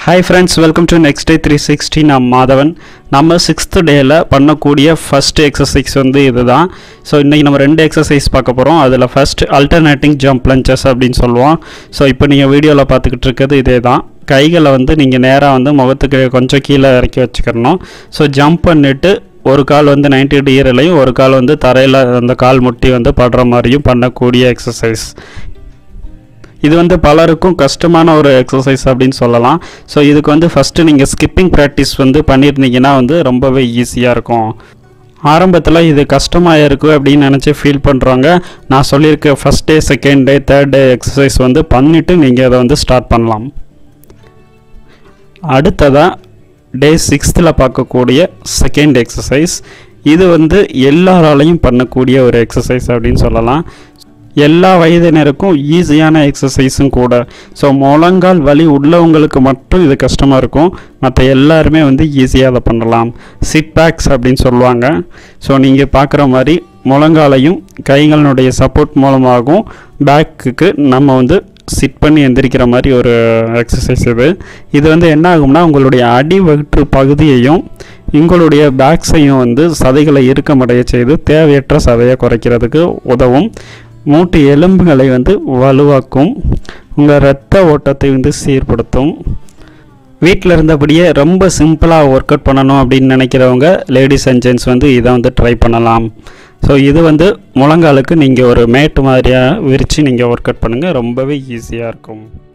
hi friends welcome to next day three sixty நான் மாதவன் நம்ம sixth டேயில் பண்ணக்கூடிய ஃபஸ்ட் எக்ஸசைஸ் வந்து இதுதான் ஸோ இன்றைக்கி நம்ம ரெண்டு எக்ஸசைஸ் பார்க்க போகிறோம் அதில் ஃபஸ்ட் அல்டர்னேட்டிங் ஜம்ப் லஞ்சஸ் அப்படின்னு சொல்லுவோம் ஸோ இப்போ நீங்கள் வீடியோவில் பார்த்துக்கிட்டு இருக்கிறது இதே தான் கைகளை வந்து நீங்கள் நேராக வந்து முகத்துக்கு கொஞ்சம் கீழே இறக்கி வச்சுக்கிறணும் ஸோ ஜம்ப் பண்ணிவிட்டு ஒரு கால் வந்து 90 டிகிரிலையும் ஒரு கால் வந்து தரையில் அந்த கால் முட்டி வந்து படுற மாதிரியும் பண்ணக்கூடிய எக்ஸசைஸ் இது வந்து பலருக்கும் கஷ்டமான ஒரு எக்ஸசைஸ் அப்படின்னு சொல்லலாம் ஸோ இதுக்கு வந்து ஃபஸ்ட்டு நீங்கள் ஸ்கிப்பிங் ப்ராக்டிஸ் வந்து பண்ணியிருந்தீங்கன்னா வந்து ரொம்பவே ஈஸியாக இருக்கும் ஆரம்பத்தில் இது கஷ்டமாக இருக்குது அப்படின்னு நினச்சி ஃபீல் பண்ணுறவங்க நான் சொல்லியிருக்க first day second day third day exercise வந்து பண்ணிவிட்டு நீங்கள் அதை வந்து ஸ்டார்ட் பண்ணலாம் அடுத்ததாக டே சிக்ஸ்த்தில் பார்க்கக்கூடிய செகண்ட் எக்ஸசைஸ் இது வந்து எல்லாராலையும் பண்ணக்கூடிய ஒரு எக்ஸசைஸ் அப்படின்னு சொல்லலாம் எல்லா வயதினருக்கும் ஈஸியான எக்ஸசைஸும் கூட ஸோ முழங்கால் வலி உள்ளவங்களுக்கு மட்டும் இது கஷ்டமாக இருக்கும் மற்ற எல்லாருமே வந்து ஈஸியாக அதை பண்ணலாம் சிட் பேக்ஸ் அப்படின்னு சொல்லுவாங்க ஸோ நீங்கள் பார்க்குற மாதிரி முழங்காலையும் கைகளினுடைய சப்போர்ட் மூலமாகவும் பேக்குக்கு நம்ம வந்து சிட் பண்ணி எந்திரிக்கிற மாதிரி ஒரு எக்ஸசைஸ் இது இது வந்து என்ன ஆகும்னா உங்களுடைய அடி வயிற்று பகுதியையும் உங்களுடைய பேக்ஸையும் வந்து சதைகளை இறுக்கமடைய செய்து தேவையற்ற சதையை குறைக்கிறதுக்கு உதவும் மூட்டு எலும்புகளை வந்து வலுவாக்கும் உங்கள் இரத்த ஓட்டத்தை வந்து சீர்படுத்தும் வீட்டில் இருந்தபடியே ரொம்ப சிம்பிளாக ஒர்க் அவுட் பண்ணணும் அப்படின்னு நினைக்கிறவங்க லேடிஸ் அண்ட் ஜென்ட்ஸ் வந்து இதை வந்து ட்ரை பண்ணலாம் ஸோ இது வந்து முழங்காலுக்கு நீங்கள் ஒரு மேட்டு மாதிரியாக விரித்து நீங்கள் ஒர்க் அவுட் பண்ணுங்கள் ரொம்பவே ஈஸியாக இருக்கும்